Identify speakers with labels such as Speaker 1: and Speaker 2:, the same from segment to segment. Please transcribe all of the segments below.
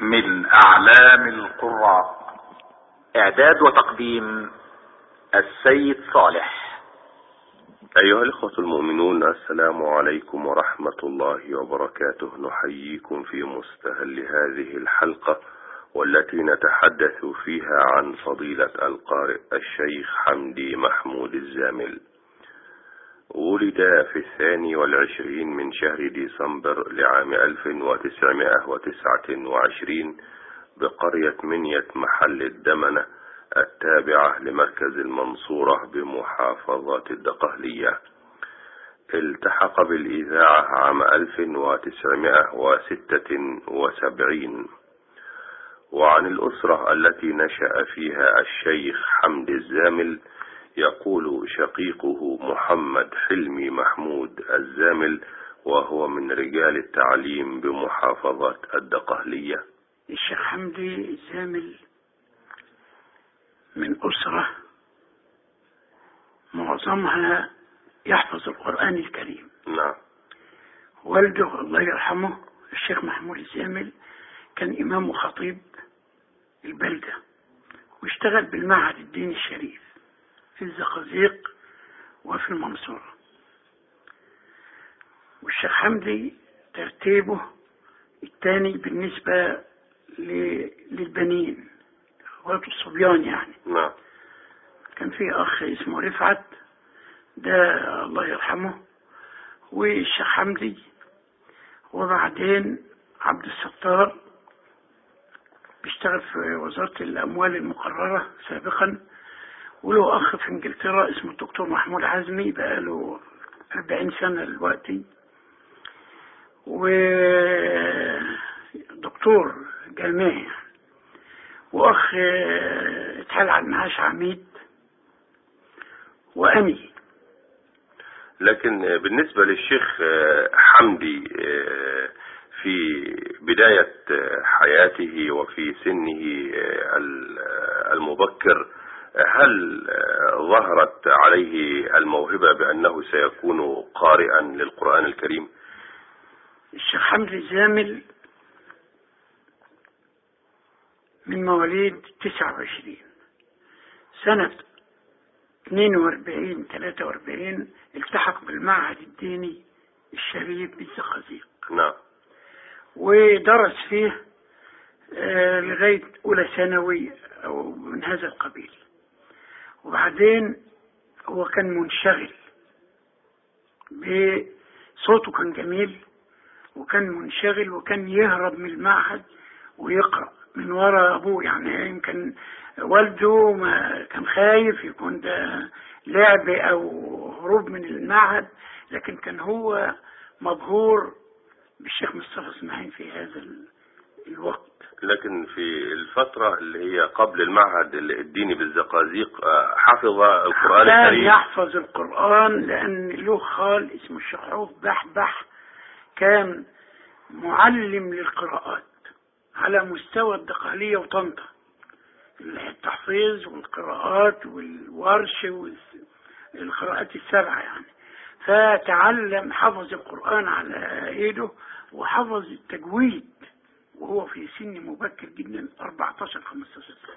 Speaker 1: من اعلام القراء
Speaker 2: اعداد وتقديم السيد صالح
Speaker 3: ايها الاخوة المؤمنون السلام عليكم ورحمة الله وبركاته نحييكم في مستهل هذه الحلقة والتي نتحدث فيها عن فضيلة القارئ الشيخ حمدي محمود الزامل ولد في الثاني والعشرين من شهر ديسمبر لعام 1929 بقرية منية محل الدمنة التابعة لمركز المنصورة بمحافظة الدقهلية التحق بالإذاعة عام 1976 وعن الأسرة التي نشأ فيها الشيخ حمد الزامل يقول شقيقه محمد حلمي محمود الزامل وهو من رجال التعليم بمحافظة الدقهلية
Speaker 4: الشيخ حمدي الزامل من أسرة معظمها يحفظ القرآن الكريم
Speaker 3: نعم
Speaker 4: والده الله يرحمه الشيخ محمود الزامل كان إمام وخطيب البلدة واشتغل بالمعهد الديني الشريف في الزقازيق وفي المنصورة والشيخ حمدي ترتيبه الثاني بالنسبة للبنين اخواته الصبيان يعني
Speaker 3: نعم
Speaker 4: كان في اخ اسمه رفعت ده الله يرحمه والشيخ حمدي وبعدين عبد الستار بيشتغل في وزارة الأموال المقررة سابقا وله أخ في إنجلترا اسمه الدكتور محمود عزمي بقاله أربعين سنة دلوقتي ودكتور جامعي وأخ اتحال على المعاش عميد وأمي
Speaker 3: لكن بالنسبة للشيخ حمدي في بداية حياته وفي سنه المبكر هل ظهرت عليه الموهبة بأنه سيكون قارئا للقرآن الكريم
Speaker 4: الشيخ حمدي الزامل من مواليد 29 سنة 42 43 التحق بالمعهد الديني الشريف بالزقازيق
Speaker 3: نعم
Speaker 4: ودرس فيه آه لغاية أولى ثانوي أو من هذا القبيل وبعدين هو كان منشغل بصوته كان جميل وكان منشغل وكان يهرب من المعهد ويقرأ من ورا أبوه يعني يمكن والده ما كان خايف يكون ده لعب أو هروب من المعهد لكن كان هو مبهور بالشيخ مصطفى اسماعيل في هذا الوقت
Speaker 3: لكن في الفترة اللي هي قبل المعهد الديني بالزقازيق حفظ القرآن
Speaker 4: كان
Speaker 3: الكريم
Speaker 4: يحفظ القرآن لأن له خال اسمه الشيخ عوف بحبح كان معلم للقراءات على مستوى الدقهلية وطنطا التحفيظ والقراءات والورش والقراءات السبعة يعني فتعلم حفظ القرآن على ايده وحفظ التجويد وهو في سن مبكر جدا 14 15 سنة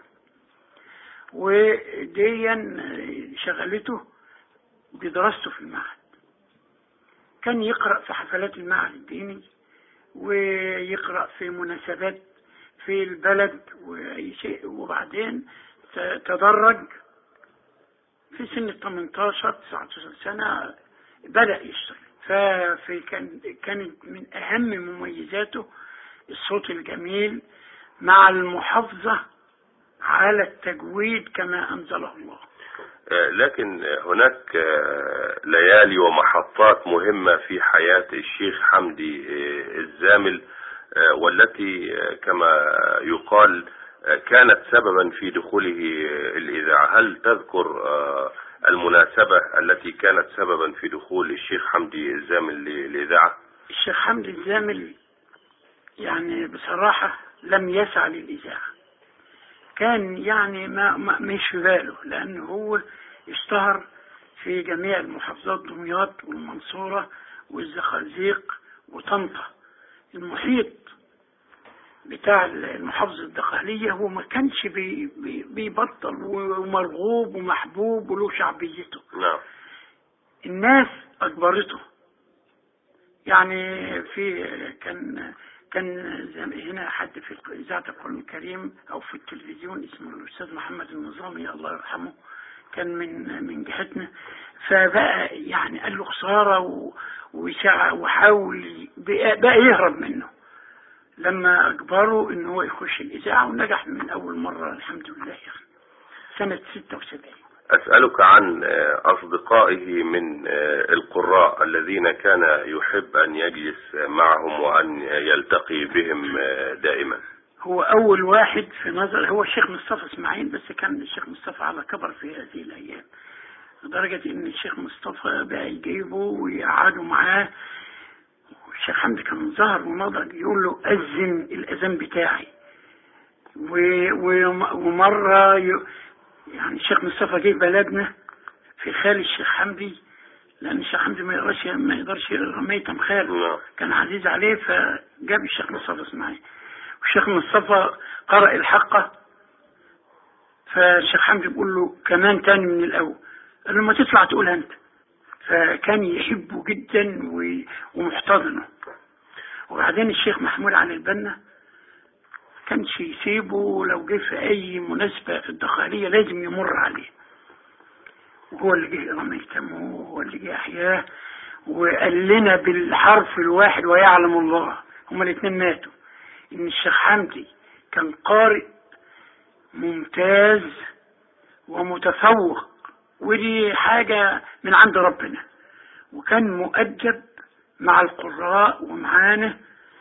Speaker 4: وديا شغلته بدراسته في المعهد كان يقرأ في حفلات المعهد الديني ويقرأ في مناسبات في البلد وأي شيء وبعدين تدرج في سن 18 19 سنة بدأ يشتغل ففي كان كانت من أهم مميزاته الصوت الجميل مع المحافظة على التجويد كما أنزله الله
Speaker 3: لكن هناك ليالي ومحطات مهمة في حياة الشيخ حمدي الزامل والتي كما يقال كانت سببا في دخوله الإذاعة هل تذكر المناسبة التي كانت سببا في دخول الشيخ حمدي الزامل للإذاعة
Speaker 4: الشيخ حمدي الزامل يعني بصراحة لم يسعى للإذاعة كان يعني ما, ما مش في باله لأنه هو اشتهر في جميع المحافظات دمياط والمنصورة والزقازيق وطنطا المحيط بتاع المحافظة الدقهلية هو ما كانش بي بي بيبطل ومرغوب ومحبوب وله شعبيته
Speaker 3: نعم
Speaker 4: الناس أجبرته يعني في كان كان زم- هنا حد في إذاعة القرآن الكريم أو في التلفزيون اسمه الأستاذ محمد النظامي الله يرحمه كان من من جهتنا فبقى يعني قال له خسارة و- وسعى وحاول بقى بقى يهرب منه لما أجبره إن هو يخش الإذاعة ونجح من أول مرة الحمد لله يعني سنة 76
Speaker 3: أسألك عن آه، أصدقائه من آه، القراء الذين كان يحب أن يجلس معهم وأن يلتقي بهم آه، دائما
Speaker 4: هو أول واحد في نظر هو الشيخ مصطفى إسماعيل بس كان الشيخ مصطفى على كبر في هذه الأيام لدرجة إن الشيخ مصطفى بقى يجيبه ويقعدوا معاه الشيخ حمدي كان ظهر ونضج يقول له أذن الأذان بتاعي و- و- ومرة ي... يعني الشيخ مصطفى جه بلدنا في خال الشيخ حمدي لأن الشيخ حمدي ما يقدرش ما يقدرش يقرا ميتم خاله
Speaker 3: نعم.
Speaker 4: كان عزيز عليه فجاب الشيخ مصطفى اسماعيل والشيخ مصطفى قرأ الحقة فالشيخ حمدي بيقول له كمان تاني من الأول قال له ما تطلع تقولها أنت فكان يحبه جدا و- ومحتضنه وبعدين الشيخ محمود علي البنا كانش يسيبه لو جه في أي مناسبة في الدخالية لازم يمر عليه وهو اللي جه رمى يتمه وهو اللي جه أحياه وقال لنا بالحرف الواحد ويعلم الله هما الاثنين ماتوا إن الشيخ حمدي كان قارئ ممتاز ومتفوق ودي حاجة من عند ربنا وكان مؤدب مع القراء ومعانا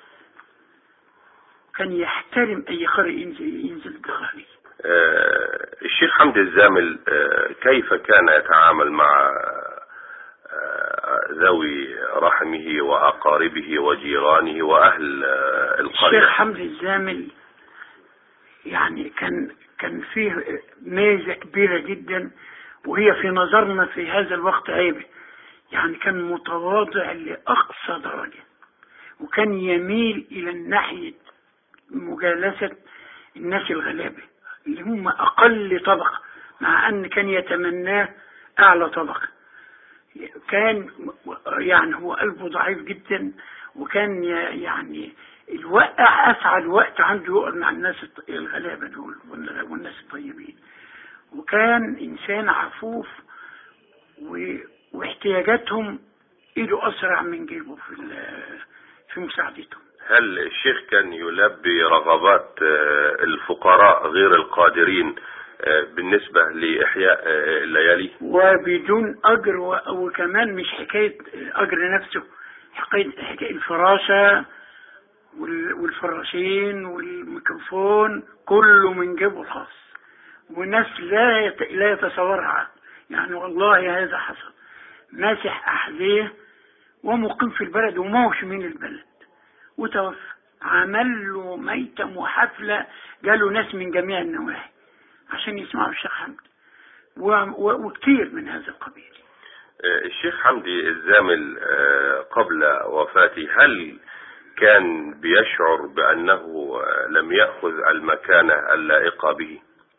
Speaker 4: كان يحترم أي قارئ ينزل ينزل الدخالي
Speaker 3: آه، الشيخ حمدي الزامل آه، كيف كان يتعامل مع آه، ذوي رحمه وأقاربه وجيرانه وأهل آه،
Speaker 4: الشيخ
Speaker 3: القرية
Speaker 4: حمدي الزامل يعني كان كان فيه ميزة كبيرة جدا وهي في نظرنا في هذا الوقت عيب يعني كان متواضع لأقصى درجة وكان يميل إلى الناحية مجالسة الناس الغلابة اللي هم أقل طبقة مع أن كان يتمناه أعلى طبقة كان يعني هو قلبه ضعيف جدا وكان ي- يعني الوقع أسعد وقت عنده يقعد مع الناس الط- الغلابة دول وال- والناس الطيبين وكان إنسان عفوف و- واحتياجاتهم إيده أسرع من جيبه في ال- في مساعدتهم
Speaker 3: هل الشيخ كان يلبي رغبات آه، الفقراء غير القادرين آه، بالنسبة لإحياء آه، الليالي
Speaker 4: وبدون أجر و- وكمان مش حكاية أجر نفسه حكاية, حكاية الفراشة وال- والفراشين والميكروفون كله من جيبه الخاص وناس لا يت- لا يتصورها يعني والله هذا حصل ماسح أحذية ومقيم في البلد وماهوش من البلد وتوفى عمل له ميتم وحفلة جاله ناس من جميع النواحي عشان يسمعوا الشيخ حمد و- و- وكتير من هذا القبيل
Speaker 3: آه، الشيخ حمدي الزامل آه، قبل وفاته هل كان بيشعر بأنه آه، لم يأخذ المكانة اللائقة به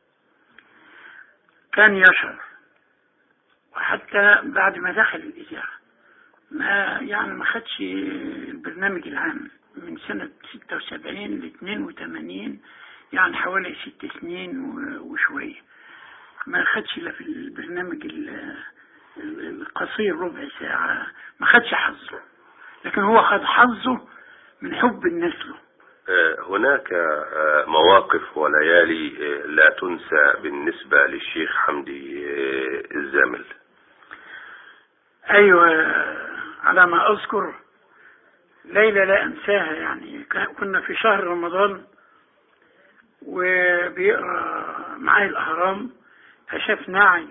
Speaker 4: كان يشعر وحتى بعد ما دخل الإذاعة ما يعني ما خدش البرنامج العام من سنة 76 ل 82 يعني حوالي ست سنين و- وشوية ما خدش إلا في البرنامج ال- ال- القصير ربع ساعة ما خدش حظه لكن هو خد حظه من حب الناس له
Speaker 3: آه، هناك آه، مواقف وليالي آه، لا تنسى بالنسبة للشيخ حمدي آه، الزامل
Speaker 4: أيوة على ما أذكر ليلة لا أنساها يعني كان- كنا في شهر رمضان وبيقرأ معايا الأهرام فشاف نعي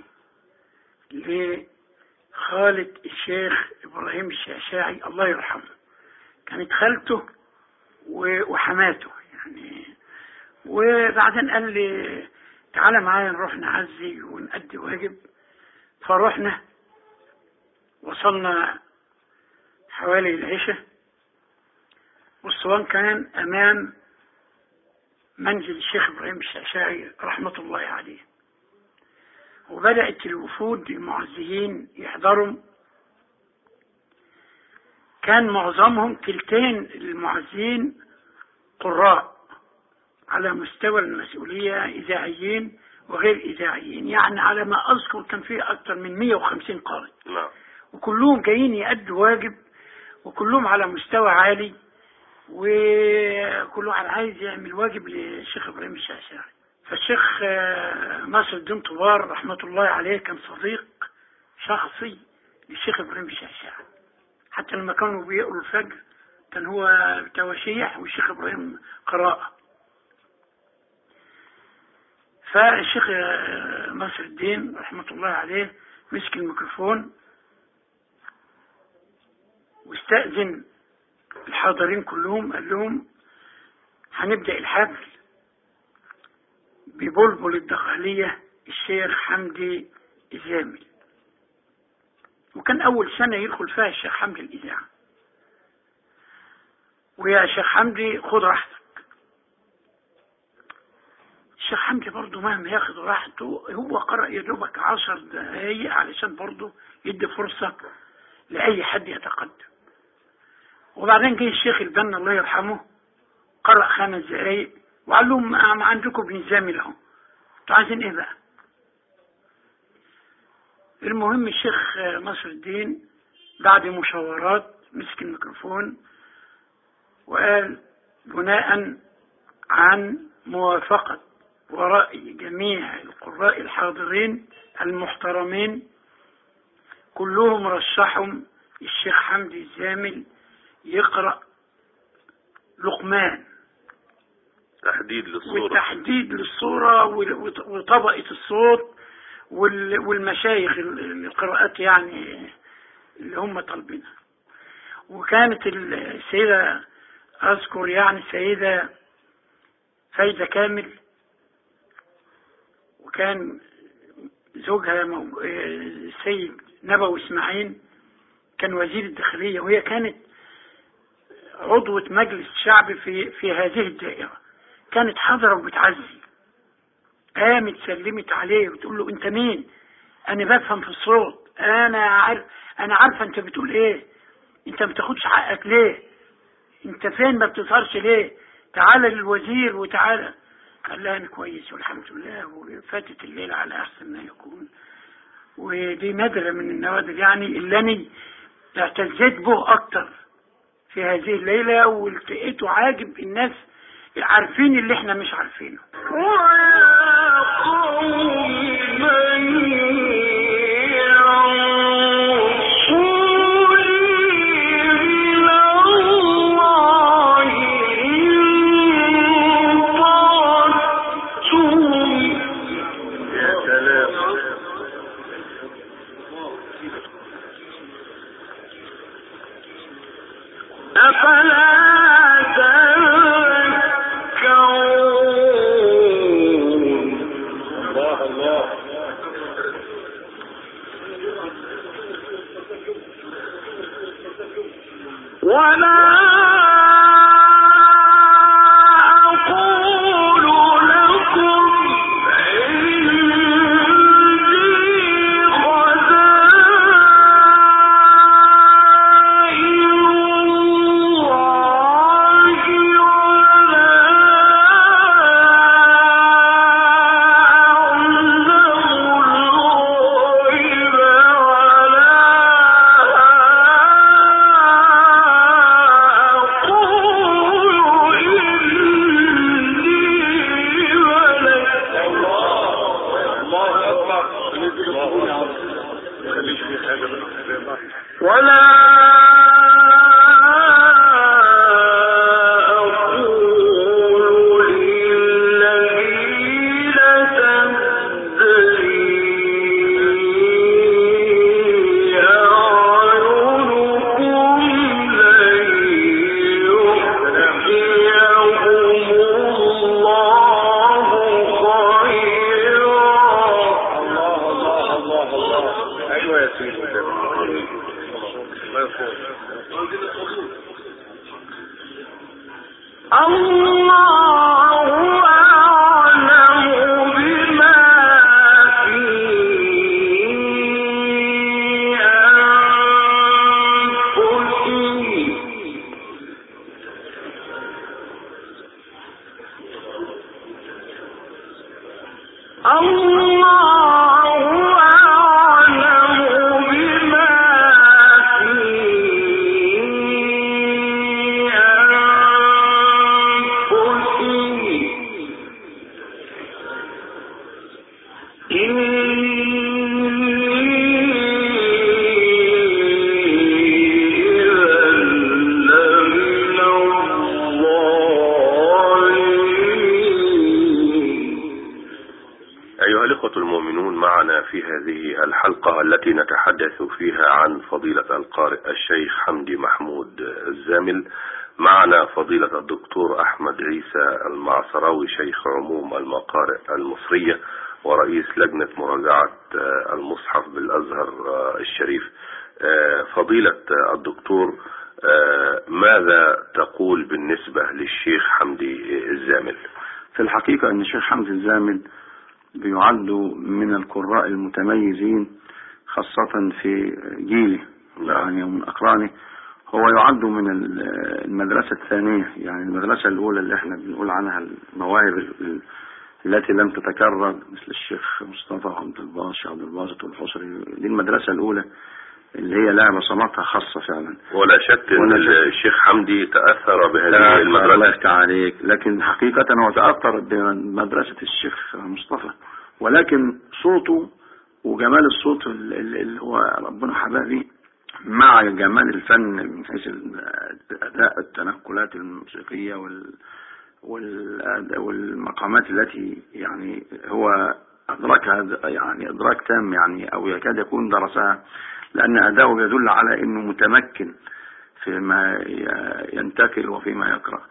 Speaker 4: لخالة الشيخ إبراهيم الشعشاعي الله يرحمه كانت خالته و- وحماته يعني وبعدين قال لي تعالى معايا نروح نعزي ونأدي واجب فروحنا وصلنا حوالي العشاء والصوان كان أمام منزل الشيخ إبراهيم الشعشاعي رحمة الله عليه وبدأت الوفود المعزيين يحضروا كان معظمهم تلتين المعزين قراء على مستوى المسؤولية إذاعيين وغير إذاعيين يعني على ما أذكر كان فيه أكثر من 150 قارئ
Speaker 3: نعم
Speaker 4: وكلهم جايين يأدوا واجب وكلهم على مستوى عالي وكل واحد عايز يعمل واجب للشيخ إبراهيم الشعشاعي فالشيخ آه، ناصر الدين طوار رحمة الله عليه كان صديق شخصي للشيخ إبراهيم الشعشاعي حتى لما كانوا بيقروا الفجر كان هو تواشيح والشيخ إبراهيم قراءة فالشيخ آه، ناصر الدين رحمة الله عليه مسك الميكروفون واستأذن الحاضرين كلهم قال لهم هنبدأ الحفل ببلبل الدخلية الشيخ حمدي الزامل وكان أول سنة يدخل فيها الشيخ حمدي الإذاعة ويا شيخ حمدي خد راحتك الشيخ حمدي برضه مهما ياخد راحته هو قرأ يا دوبك عشر دقايق علشان برضه يدي فرصة لأي حد يتقدم وبعدين جه الشيخ البنا الله يرحمه قرأ خمس دقايق وقال لهم ما ما عندكم ابن زامل اهو انتوا عايزين ايه بقى؟ المهم الشيخ نصر الدين بعد مشاورات مسك الميكروفون وقال بناء عن موافقة ورأي جميع القراء الحاضرين المحترمين كلهم رشحهم الشيخ حمدي الزامل يقرأ لقمان
Speaker 3: تحديد للصورة
Speaker 4: والتحديد للصورة وال- وط- وطبقة الصوت وال- والمشايخ ال- القراءات يعني اللي هم طالبينها وكانت السيدة أذكر يعني السيدة فايدة كامل وكان زوجها مو- السيد نبوي إسماعيل كان وزير الداخلية وهي كانت عضوة مجلس شعب في في هذه الدائرة كانت حاضرة وبتعزي قامت سلمت عليه وتقول له انت مين انا بفهم في الصوت انا عارف انا عارفه انت بتقول ايه انت ما بتاخدش حقك ليه انت فين ما بتظهرش ليه تعالى للوزير وتعالى قال لها انا كويس والحمد لله وفاتت الليله على احسن ما يكون ودي نادرة من النوادر يعني اللي أنا اعتزيت به أكتر في هذه الليلة والتقيته عاجب الناس عارفين اللي احنا مش عارفينه
Speaker 3: يا سلام الله الله
Speaker 5: ولا أقول لكم عندي خزائن الله ولا أعلم الغيب ولا أقول إني ملك
Speaker 3: الله اكبر خليك في حاجه بقى
Speaker 5: ولا أقول للذين تزدري أعينكم لن يؤتيهم الله خيرا
Speaker 3: الله الله الله الله ايوه يا سيدي الله يرحمه
Speaker 5: الله الله أعلم بما في أنفسهم
Speaker 3: أيها الإخوة المؤمنون معنا في هذه الحلقة التي نتحدث فيها عن فضيلة القارئ الشيخ حمدي محمود الزامل معنا فضيلة الدكتور أحمد عيسى المعصراوي شيخ عموم المقارئ المصرية ورئيس لجنة مراجعة المصحف بالأزهر الشريف فضيلة الدكتور ماذا تقول بالنسبة للشيخ حمدي الزامل
Speaker 6: في الحقيقة أن الشيخ حمدي الزامل بيعد من القراء المتميزين خاصة في جيله يعني ومن أقرانه هو يعد من المدرسة الثانية يعني المدرسة الأولى اللي احنا بنقول عنها المواهب ال- التي لم تتكرر مثل الشيخ مصطفى عبد الباسط عبد الباسط والحصري دي المدرسة الأولى اللي هي لها بصماتها خاصة فعلا
Speaker 3: ولا شك أن
Speaker 6: ولا شك.
Speaker 3: الشيخ حمدي تأثر بهذه
Speaker 6: الله
Speaker 3: المدرسة
Speaker 6: يفتح عليك لكن حقيقة هو تأثر بمدرسة الشيخ مصطفى ولكن صوته وجمال الصوت ال- ال- اللي هو ربنا حباه بيه مع جمال الفن من حيث الأداء التنقلات الموسيقية وال والأد- والمقامات التي يعني هو أدركها يعني إدراك تام يعني أو يكاد يكون درسها لأن أداؤه يدل على أنه متمكن فيما ي- ينتقل وفيما يقرأ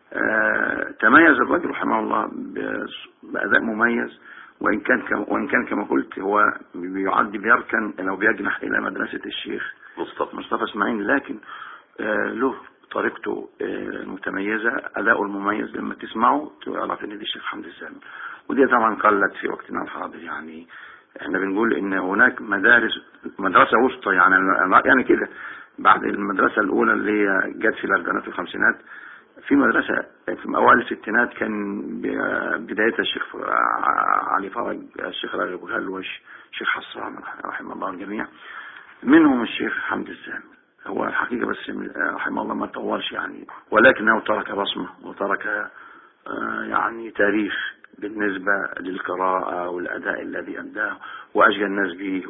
Speaker 6: آه، تميز الرجل رحمه الله بس- بأداء مميز وإن كان كما وإن كان كما قلت هو بيعد بيركن أو بيجنح إلى مدرسة الشيخ
Speaker 3: مصطفى
Speaker 6: مصطفى اسماعيل لكن آه، له طريقته آه، المتميزة أداؤه المميز لما تسمعه تعرف إن دي الشيخ حمدي الزامل ودي طبعا قلت في وقتنا الحاضر يعني احنا بنقول ان هناك مدارس مدرسة وسطى يعني يعني كده بعد المدرسة الأولى اللي هي جت في الأربعينات والخمسينات في مدرسة في أوائل الستينات كان ب- بدايتها الشيخ ع- علي فرج الشيخ راغب الهلوش الشيخ حسام رحمه الله الجميع منهم الشيخ حمد الزامل هو الحقيقة بس رحمه الله ما طولش يعني ولكنه ترك بصمة وترك آه، يعني تاريخ بالنسبة للقراءة والأداء الذي أداه وأشجى الناس به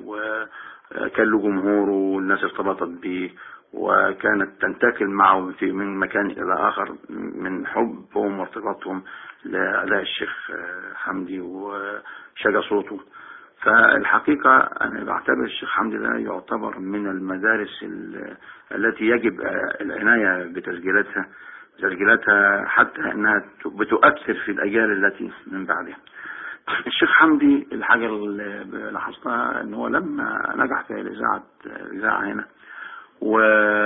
Speaker 6: وكان له جمهوره والناس ارتبطت به وكانت تنتقل معه في من مكان إلى آخر من حبهم وارتباطهم لأداء الشيخ آه، حمدي وشجى صوته فالحقيقة أنا بعتبر الشيخ حمدي ده يعتبر من المدارس ال- التي يجب آه، العناية بتسجيلاتها تسجيلاتها حتى أنها ت- بتؤثر في الأجيال التي من بعدها الشيخ حمدي الحاجة اللي لاحظتها أنه هو لما نجح في الإذاعة الإذاعة هنا و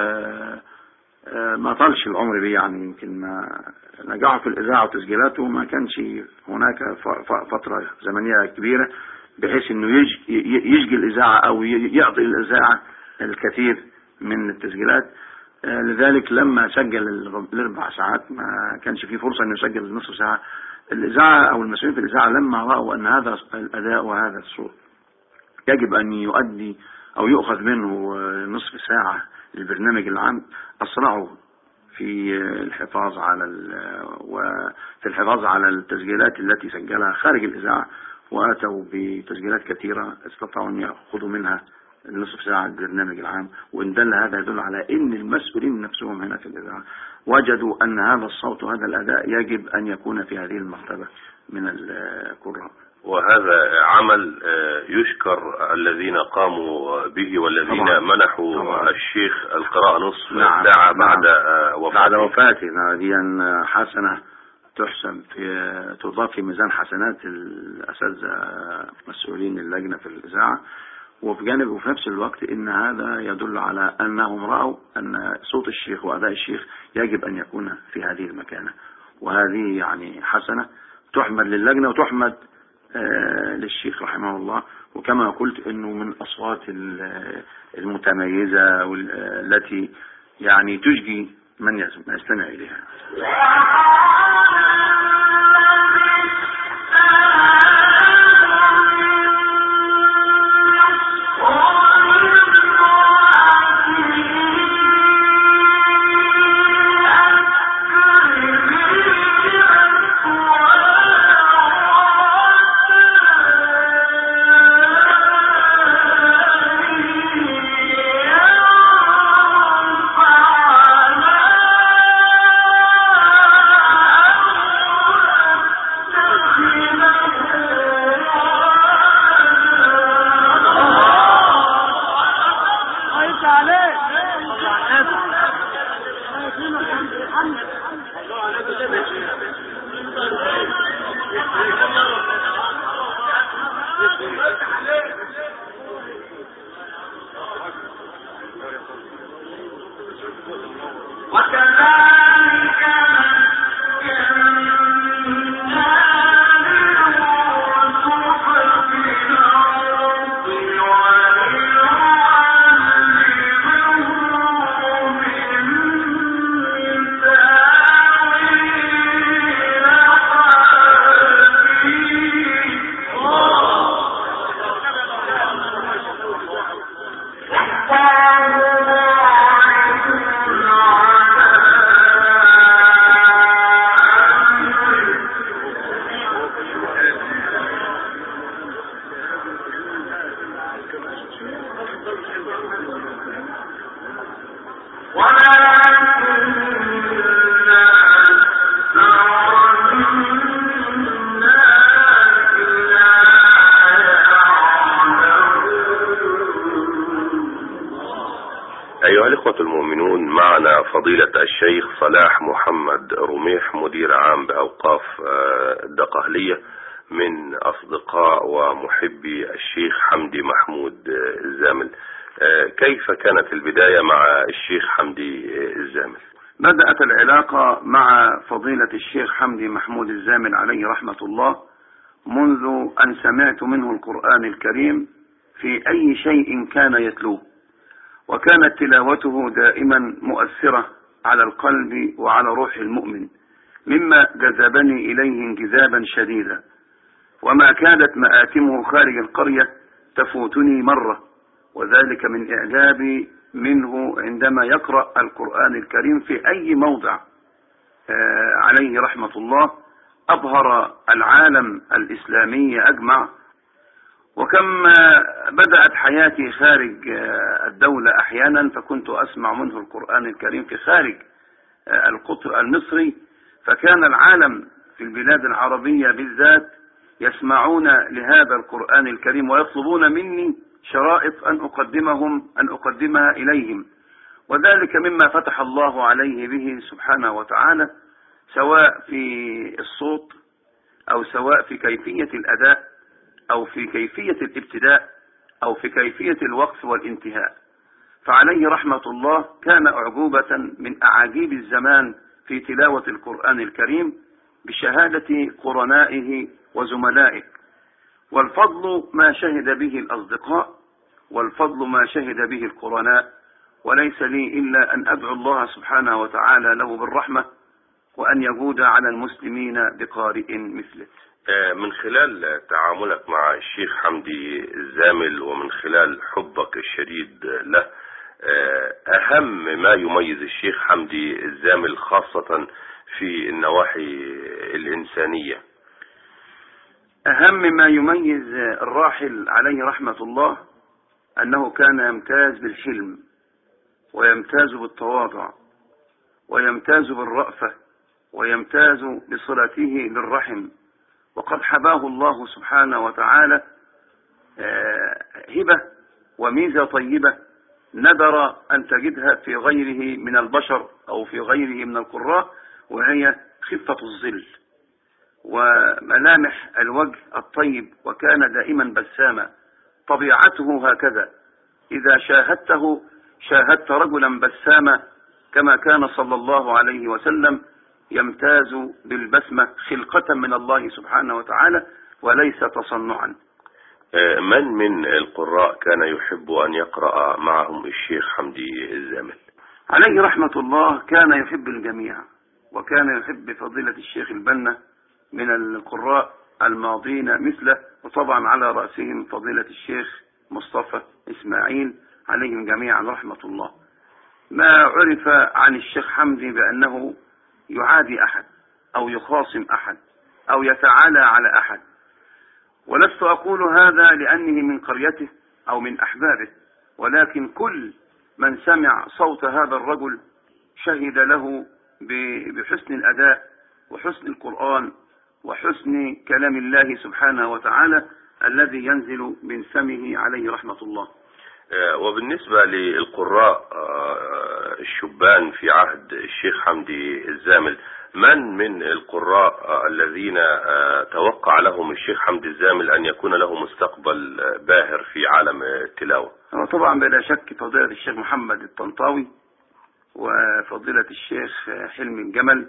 Speaker 6: آه، ما طالش العمر بيه يعني يمكن ما نجاحه في الإذاعة وتسجيلاته ما كانش هناك ف- ف- فترة زمنية كبيرة بحيث انه يج- ي- يشجي الإذاعة أو ي- يعطي الإذاعة الكثير من التسجيلات آه، لذلك لما سجل الر- الأربع ساعات ما كانش في فرصة انه يسجل نصف ساعة الإذاعة أو المسؤولين في الإذاعة لما رأوا أن هذا الأداء وهذا الصوت يجب أن يؤدي أو يؤخذ منه آه، نصف ساعة للبرنامج العام أسرعوا في آه، الحفاظ على ال- وفي الحفاظ على التسجيلات التي سجلها خارج الإذاعة وأتوا بتسجيلات كثيرة استطاعوا أن يأخذوا منها النصف ساعة البرنامج العام وإن دل هذا يدل على أن المسؤولين نفسهم هنا في الإذاعة وجدوا أن هذا الصوت وهذا الأداء يجب أن يكون في هذه المرتبة من القراء
Speaker 3: وهذا عمل آه، يشكر الذين قاموا به والذين
Speaker 6: طبعا.
Speaker 3: منحوا
Speaker 6: طبعا.
Speaker 3: الشيخ القراءة نصف
Speaker 6: نعم.
Speaker 3: ساعة
Speaker 6: نعم.
Speaker 3: بعد آه،
Speaker 6: بعد
Speaker 3: وفاته
Speaker 6: وفاته هذه حسنة تحسب في تضاف في ميزان حسنات الأساتذة مسؤولين اللجنة في الإذاعة وفي جانب وفي نفس الوقت إن هذا يدل على أنهم رأوا أن صوت الشيخ وأداء الشيخ يجب أن يكون في هذه المكانة وهذه يعني حسنة تحمد للجنة وتحمد آه، للشيخ رحمه الله وكما قلت انه من الاصوات ال- المتميزة والتي يعني تشجي من يس- من يستمع اليها
Speaker 5: وَعَلَى الْإِنسَانِ
Speaker 3: الشيخ صلاح محمد رميح مدير عام بأوقاف الدقهلية من أصدقاء ومحبي الشيخ حمدي محمود الزامل كيف كانت البداية مع الشيخ حمدي الزامل
Speaker 6: بدأت العلاقة مع فضيلة الشيخ حمدي محمود الزامل عليه رحمة الله منذ أن سمعت منه القرآن الكريم في أي شيء كان يتلوه وكانت تلاوته دائما مؤثرة على القلب وعلى روح المؤمن مما جذبني إليه انجذابا شديدا وما كادت مآتمه خارج القرية تفوتني مرة وذلك من إعجابي منه عندما يقرأ القرآن الكريم في أي موضع عليه رحمة الله أبهر العالم الإسلامي أجمع وكما بدأت حياتي خارج الدولة أحيانا فكنت أسمع منه القرآن الكريم في خارج القطر المصري فكان العالم في البلاد العربية بالذات يسمعون لهذا القرآن الكريم ويطلبون مني شرائط أن أقدمهم أن أقدمها إليهم وذلك مما فتح الله عليه به سبحانه وتعالى سواء في الصوت أو سواء في كيفية الأداء أو في كيفية الابتداء أو في كيفية الوقف والانتهاء فعليه رحمة الله كان أعجوبة من أعاجيب الزمان في تلاوة القرآن الكريم بشهادة قرنائه وزملائه والفضل ما شهد به الأصدقاء والفضل ما شهد به القرناء وليس لي إلا أن أدعو الله سبحانه وتعالى له بالرحمة وأن يجود على المسلمين بقارئ مثله
Speaker 3: من خلال تعاملك مع الشيخ حمدي الزامل ومن خلال حبك الشديد له أهم ما يميز الشيخ حمدي الزامل خاصة في النواحي الإنسانية
Speaker 6: أهم ما يميز الراحل عليه رحمة الله أنه كان يمتاز بالحلم ويمتاز بالتواضع ويمتاز بالرأفة ويمتاز بصلته للرحم وقد حباه الله سبحانه وتعالى هبة وميزة طيبة ندر أن تجدها في غيره من البشر أو في غيره من القراء وهي خفة الظل وملامح الوجه الطيب وكان دائما بساما طبيعته هكذا إذا شاهدته شاهدت رجلا بساما كما كان صلى الله عليه وسلم يمتاز بالبسمة خلقة من الله سبحانه وتعالى وليس تصنعا
Speaker 3: من من القراء كان يحب أن يقرأ معهم الشيخ حمدي الزامل
Speaker 6: عليه رحمة الله كان يحب الجميع وكان يحب فضيلة الشيخ البنا من القراء الماضين مثله وطبعا على رأسهم فضيلة الشيخ مصطفى إسماعيل عليهم جميعا رحمة الله ما عرف عن الشيخ حمدي بأنه يعادي أحد أو يخاصم أحد أو يتعالى على أحد ولست أقول هذا لأنه من قريته أو من أحبابه ولكن كل من سمع صوت هذا الرجل شهد له بحسن الأداء وحسن القرآن وحسن كلام الله سبحانه وتعالى الذي ينزل من فمه عليه رحمة الله
Speaker 3: وبالنسبة للقراء الشبان في عهد الشيخ حمدي الزامل من من القراء الذين توقع لهم الشيخ حمدي الزامل أن يكون له مستقبل باهر في عالم التلاوة
Speaker 6: طبعا بلا شك فضيلة الشيخ محمد الطنطاوي وفضيلة الشيخ حلمي الجمل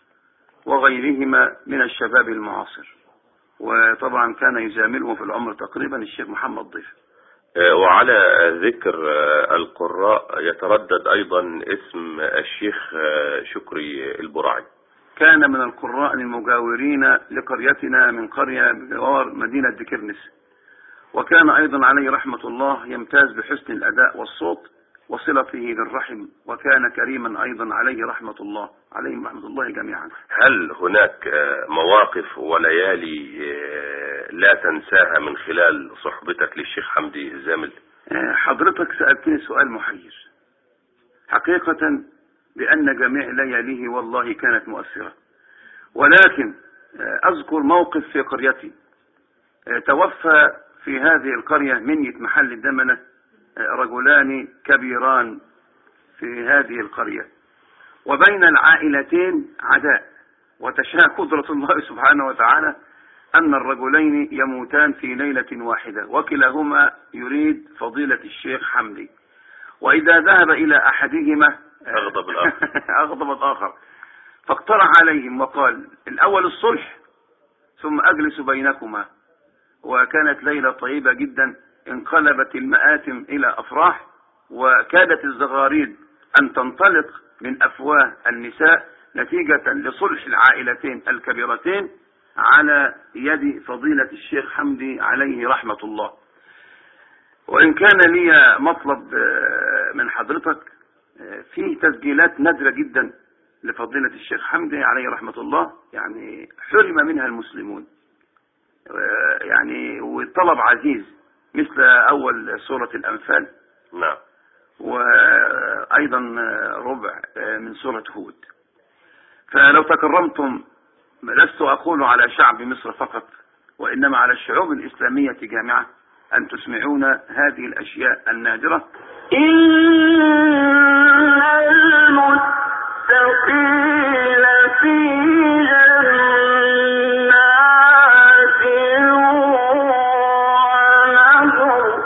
Speaker 6: وغيرهما من الشباب المعاصر وطبعا كان يزاملهم في العمر تقريبا الشيخ محمد ضيف
Speaker 3: وعلى ذكر القراء يتردد أيضا اسم الشيخ شكري البرعي
Speaker 6: كان من القراء المجاورين لقريتنا من قرية بجوار مدينة دكرنس وكان أيضا عليه رحمة الله يمتاز بحسن الأداء والصوت وصلته للرحم وكان كريما أيضا عليه رحمة الله عليهم رحمة الله جميعا
Speaker 3: هل هناك مواقف وليالي لا تنساها من خلال صحبتك للشيخ حمدي الزامل
Speaker 6: حضرتك سألتني سؤال محير حقيقة بأن جميع لياليه والله كانت مؤثرة ولكن أذكر موقف في قريتي توفى في هذه القرية منية محل الدمنة رجلان كبيران في هذه القرية وبين العائلتين عداء وتشاء قدرة الله سبحانه وتعالى أن الرجلين يموتان في ليلة واحدة وكلاهما يريد فضيلة الشيخ حمدي وإذا ذهب إلى أحدهما
Speaker 3: أغضب الآخر.
Speaker 6: أغضب الآخر فاقترح عليهم وقال الأول الصلح ثم أجلس بينكما وكانت ليلة طيبة جدا انقلبت المآتم إلى أفراح وكادت الزغاريد أن تنطلق من أفواه النساء نتيجة لصلح العائلتين الكبيرتين على يد فضيلة الشيخ حمدي عليه رحمة الله وإن كان لي مطلب آه، من حضرتك آه، في تسجيلات نادرة جدا لفضيلة الشيخ حمدي عليه رحمة الله يعني حرم منها المسلمون آه، يعني والطلب عزيز مثل أول سورة الأنفال
Speaker 3: نعم
Speaker 6: وأيضا ربع من سورة هود فلو تكرمتم لست أقول على شعب مصر فقط وإنما على الشعوب الإسلامية جامعة أن تسمعونا هذه الأشياء النادرة
Speaker 5: إن المتقين في جنات ونهر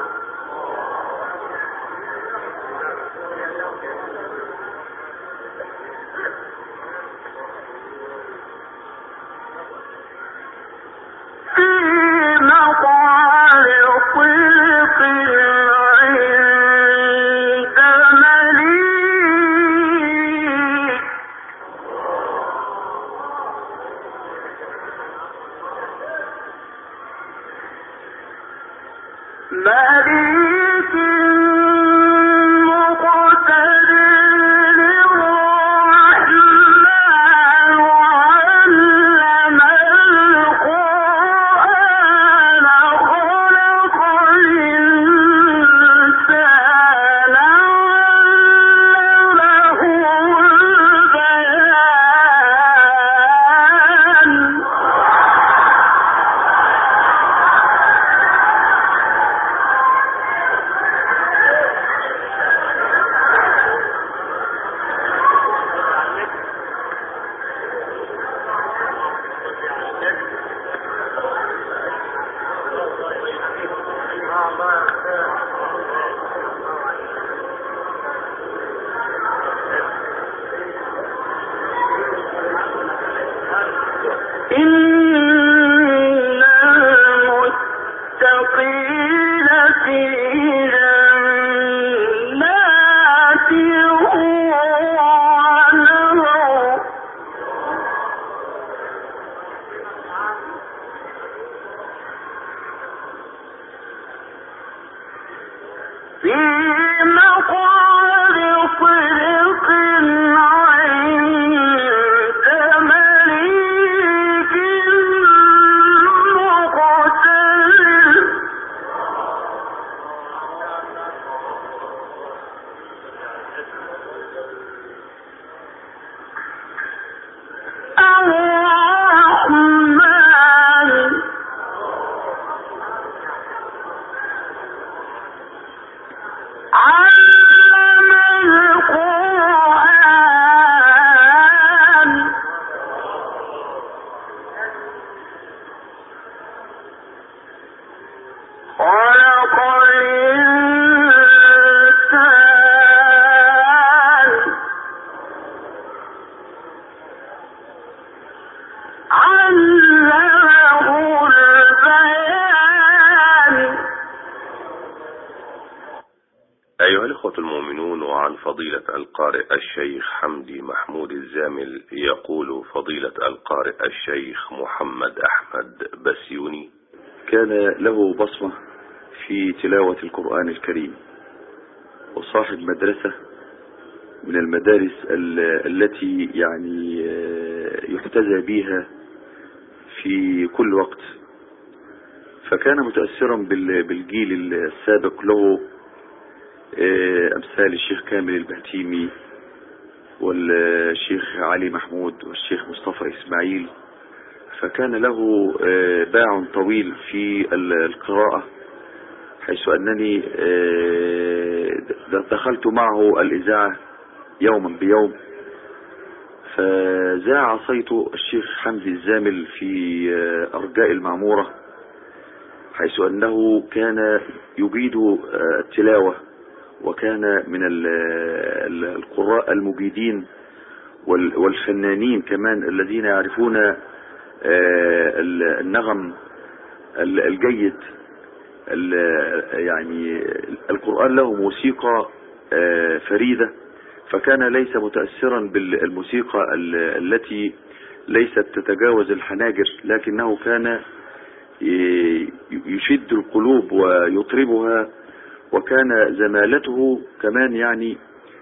Speaker 5: في مقعد صدق عند مليك مليك مقتدر الرحمن علم القرآن خلق الإنسان علمه البيان إن المتقين في جنات ونهر في مقعد صدق عند مليك مقتدر الرحمن علم القرآن خلق الإنسان علمه البيان
Speaker 3: أيها الإخوة المؤمنون وعن فضيلة القارئ الشيخ حمدي محمود الزامل يقول فضيلة القارئ الشيخ محمد أحمد بسيوني
Speaker 6: كان له بصمة في تلاوة القرآن الكريم وصاحب مدرسة من المدارس ال- التي يعني آه، يحتذى بها في كل وقت فكان متأثرا بال- بالجيل السابق له آه، أمثال الشيخ كامل البهتيمي والشيخ علي محمود والشيخ مصطفى إسماعيل فكان له آه، باع طويل في ال- القراءة حيث أنني آه، د- دخلت معه الإذاعة يوما بيوم فذاع صيت الشيخ حمدي الزامل في آه، أرجاء المعمورة حيث أنه كان يجيد آه، التلاوة وكان من ال- ال- القراء المجيدين وال- والفنانين كمان الذين يعرفون آه، ال- النغم ال- الجيد ال- يعني القرآن له موسيقى آه، فريدة فكان ليس متأثرا بالموسيقى ال- التي ليست تتجاوز الحناجر لكنه كان ي- يشد القلوب ويطربها وكان زمالته كمان يعني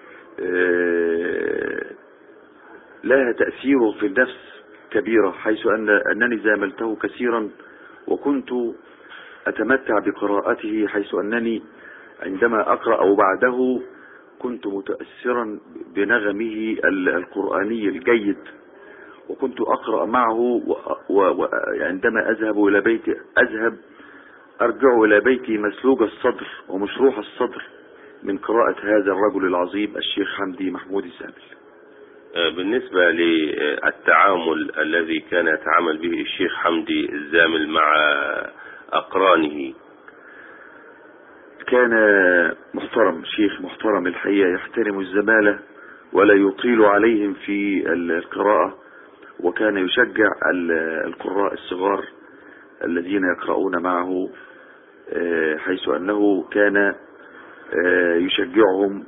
Speaker 6: آه، لها تأثير في النفس كبيرة حيث أن أنني زاملته كثيرا وكنت أتمتع بقراءته حيث أنني عندما أقرأ أو بعده كنت متأثرا بنغمه ال- القرآني الجيد وكنت أقرأ معه وعندما أذهب إلى بيتي أذهب أرجع إلى بيتي مسلوج الصدر ومشروح الصدر من قراءة هذا الرجل العظيم الشيخ حمدي محمود الزامل
Speaker 3: آه، بالنسبة للتعامل الذي كان يتعامل به الشيخ حمدي الزامل مع أقرانه
Speaker 6: كان محترم شيخ محترم الحقيقة يحترم الزمالة ولا يطيل عليهم في القراءة وكان يشجع ال- القراء الصغار الذين يقرؤون معه آه، حيث أنه كان آه، يشجعهم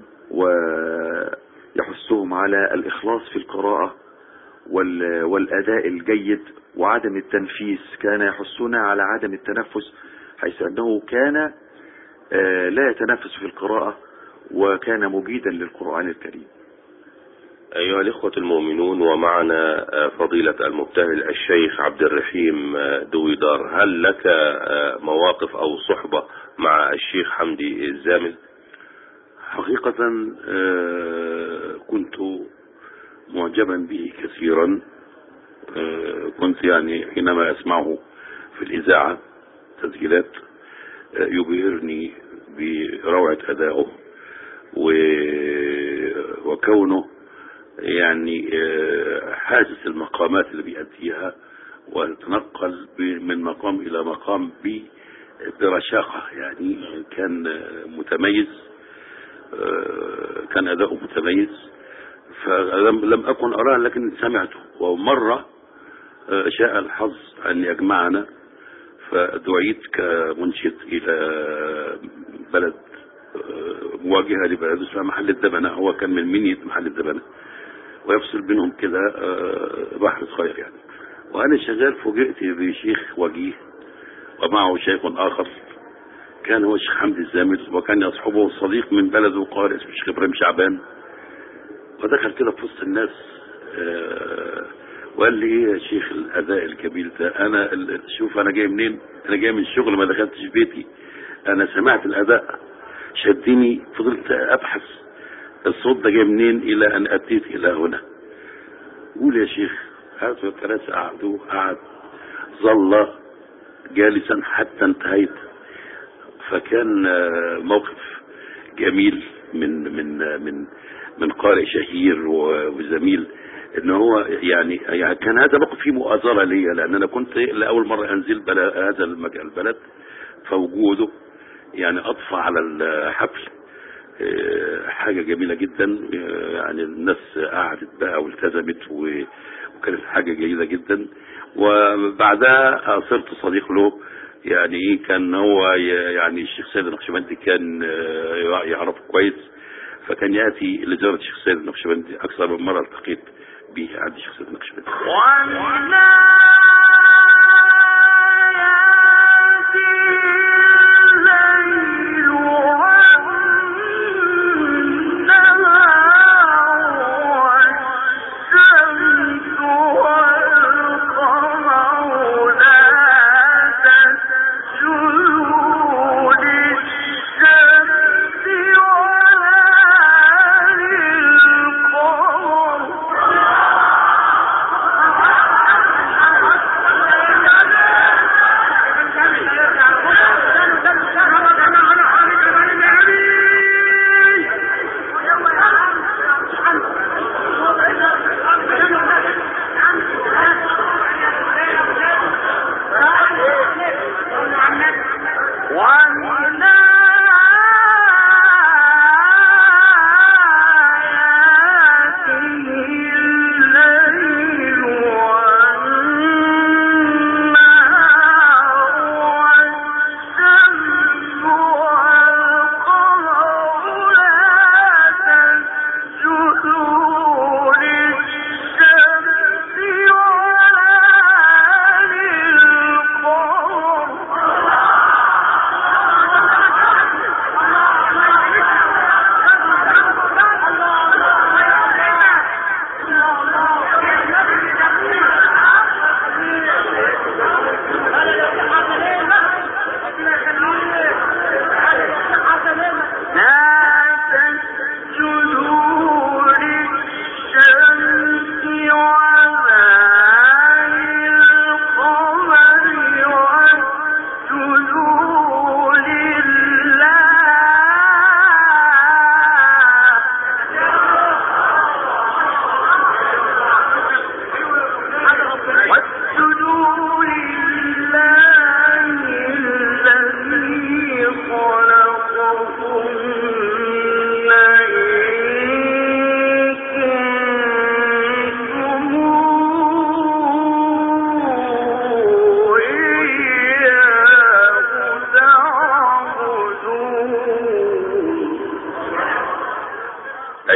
Speaker 6: ويحثهم على الإخلاص في القراءة وال- والأداء الجيد وعدم التنفيس كان يحثنا على عدم التنفس حيث أنه كان آه، لا يتنفس في القراءة وكان مجيدا للقرآن الكريم
Speaker 3: أيها الإخوة المؤمنون ومعنا آه، فضيلة المبتهل الشيخ عبد الرحيم آه، دويدار هل لك آه، مواقف أو صحبة مع الشيخ حمدي الزامل
Speaker 7: حقيقة آه، كنت معجبا به كثيرا آه، كنت يعني حينما أسمعه في الإذاعة تسجيلات آه، يبهرني بروعة أدائه و- وكونه يعني آه، حاسس المقامات اللي بيأديها وتنقل ب- من مقام إلى مقام ب- برشاقة يعني كان آه، متميز آه، كان أداؤه متميز فلم لم أكن أراه لكن سمعته ومرة آه، شاء الحظ أن يجمعنا فدعيت كمنشد إلى بلد آه، مواجهة لبلد اسمها محل الدبنة هو كان من منية محل الدبنة ويفصل بينهم كده آه، بحر صغير يعني وأنا شغال فوجئت بشيخ وجيه ومعه شيخ آخر كان هو الشيخ حمدي الزامل وكان يصحبه صديق من بلده قارئ اسمه الشيخ ابراهيم شعبان ودخل كده في وسط الناس آه، وقال لي ايه يا شيخ الاداء الجميل ده انا ال- شوف انا جاي منين انا جاي من الشغل ما دخلتش بيتي انا سمعت الاداء شدني فضلت ابحث الصوت ده جاي منين الى ان اتيت الى هنا قول يا شيخ هاتوا الكراسي قعدوا قعد ظل جالسا حتى انتهيت فكان آه، موقف جميل من من آه، من من قارئ شهير و- وزميل ان هو يعني يعني كان هذا موقف فيه مؤازره ليا لان انا كنت لاول مره انزل بلا هذا المج- البلد فوجوده يعني اضفى على الحفل آه، حاجه جميله جدا آه، يعني الناس قعدت بقى والتزمت و- وكانت حاجه جيده جدا وبعدها صرت صديق له يعني ايه كان هو ي- يعني الشيخ سيد النقشبندي كان آه، يعرفه كويس فكان ياتي لزياره الشيخ سيد النقشبندي اكثر من مره التقيت به عند الشيخ سيد النقشبندي
Speaker 5: ومن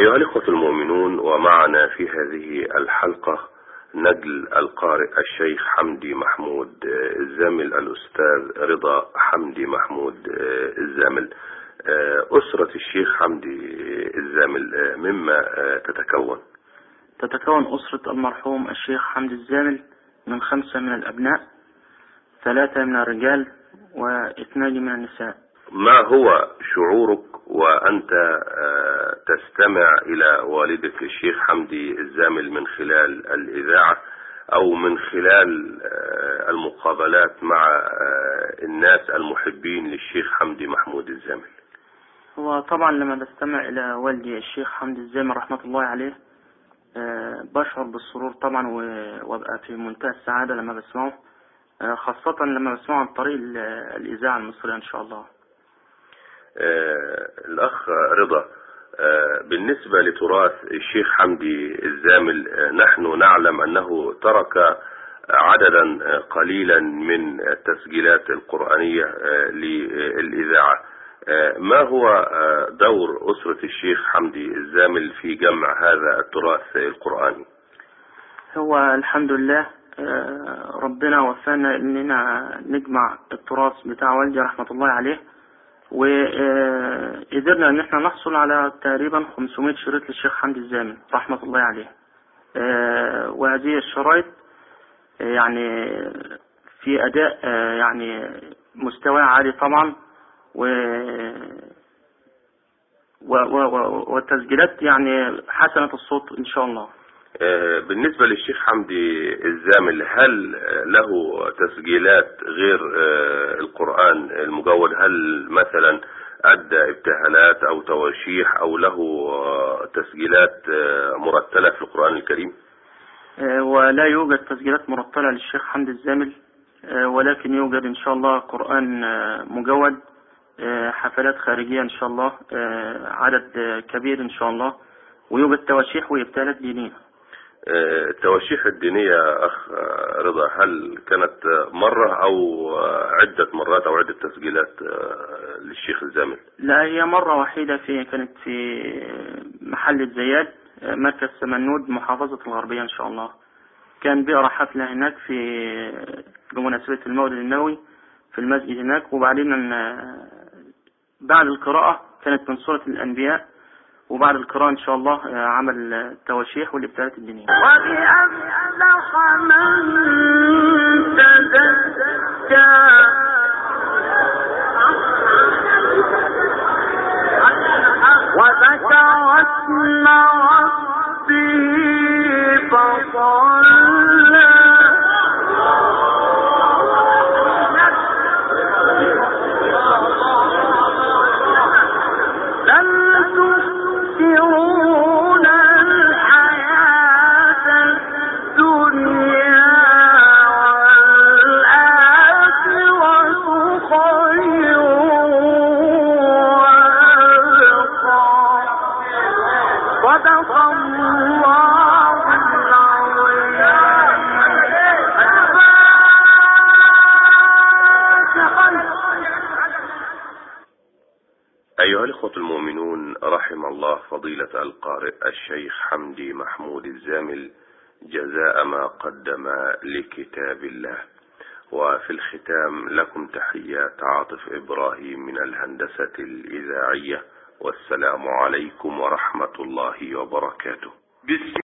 Speaker 3: أيها الإخوة المؤمنون ومعنا في هذه الحلقة نجل القارئ الشيخ حمدي محمود الزامل الأستاذ رضا حمدي محمود الزامل أسرة الشيخ حمدي الزامل مما تتكون
Speaker 8: تتكون أسرة المرحوم الشيخ حمدي الزامل من خمسة من الأبناء ثلاثة من الرجال واثنان من النساء
Speaker 3: ما هو شعورك وأنت آه، تستمع إلى والدك الشيخ حمدي الزامل من خلال الإذاعة أو من خلال آه، المقابلات مع آه، الناس المحبين للشيخ حمدي محمود الزامل
Speaker 8: هو طبعا لما بستمع إلى والدي الشيخ حمدي الزامل رحمة الله عليه آه، بشعر بالسرور طبعا و- وابقى في منتهى السعادة لما بسمعه آه، خاصة لما بسمعه عن طريق ال- الإذاعة المصرية إن شاء الله
Speaker 3: آه، الأخ رضا آه، بالنسبة لتراث الشيخ حمدي الزامل آه، نحن نعلم أنه ترك عددا آه، قليلا من التسجيلات القرآنية آه، للإذاعة آه، ما هو آه، دور أسرة الشيخ حمدي الزامل في جمع هذا التراث القرآني
Speaker 8: هو الحمد لله آه، ربنا وفانا اننا نجمع التراث بتاع والدي رحمة الله عليه وقدرنا ان احنا نحصل على تقريبا 500 شريط للشيخ حمدي الزامل رحمة الله عليه آه، وهذه الشرايط آه، يعني في اداء آه، يعني مستوى عالي طبعا و و و و والتسجيلات يعني حسنة الصوت ان شاء الله
Speaker 3: آه، بالنسبة للشيخ حمدي الزامل هل آه، له تسجيلات غير آه، القرآن المجود هل مثلا أدى ابتهالات أو تواشيح أو له آه، تسجيلات آه، مرتلة في القرآن الكريم
Speaker 8: آه، ولا يوجد تسجيلات مرتلة للشيخ حمد الزامل آه، ولكن يوجد إن شاء الله قرآن آه، مجود آه، حفلات خارجية إن شاء الله آه، عدد آه، كبير إن شاء الله ويوجد تواشيح وإبتالات دينية
Speaker 3: آه، التواشيح الدينية أخ آه، رضا هل كانت آه، مرة أو آه، عدة مرات أو عدة تسجيلات آه، للشيخ الزامل
Speaker 8: لا هي مرة وحيدة في كانت في محل الزياد آه، مركز سمنود محافظة الغربية إن شاء الله كان بيقرا حفلة هناك في بمناسبة المولد النبوي في المسجد هناك وبعدين آه، بعد القراءة كانت من سورة الأنبياء وبعد القراءة إن شاء الله آه، عمل آه، التواشيح والإبتالات الدينية
Speaker 5: قد أفلح من تزكى وذكر اسم ربه فصلى بل تؤثرون الحياة الدنيا والآخرة خير وأبقى صدق الله العظيم
Speaker 3: أيها الإخوة المؤمنون رحم الله فضيلة القارئ الشيخ حمدي محمود الزامل جزاء ما قدم لكتاب الله وفي الختام لكم تحيات عاطف إبراهيم من الهندسة الإذاعية والسلام عليكم ورحمة الله وبركاته
Speaker 1: بسم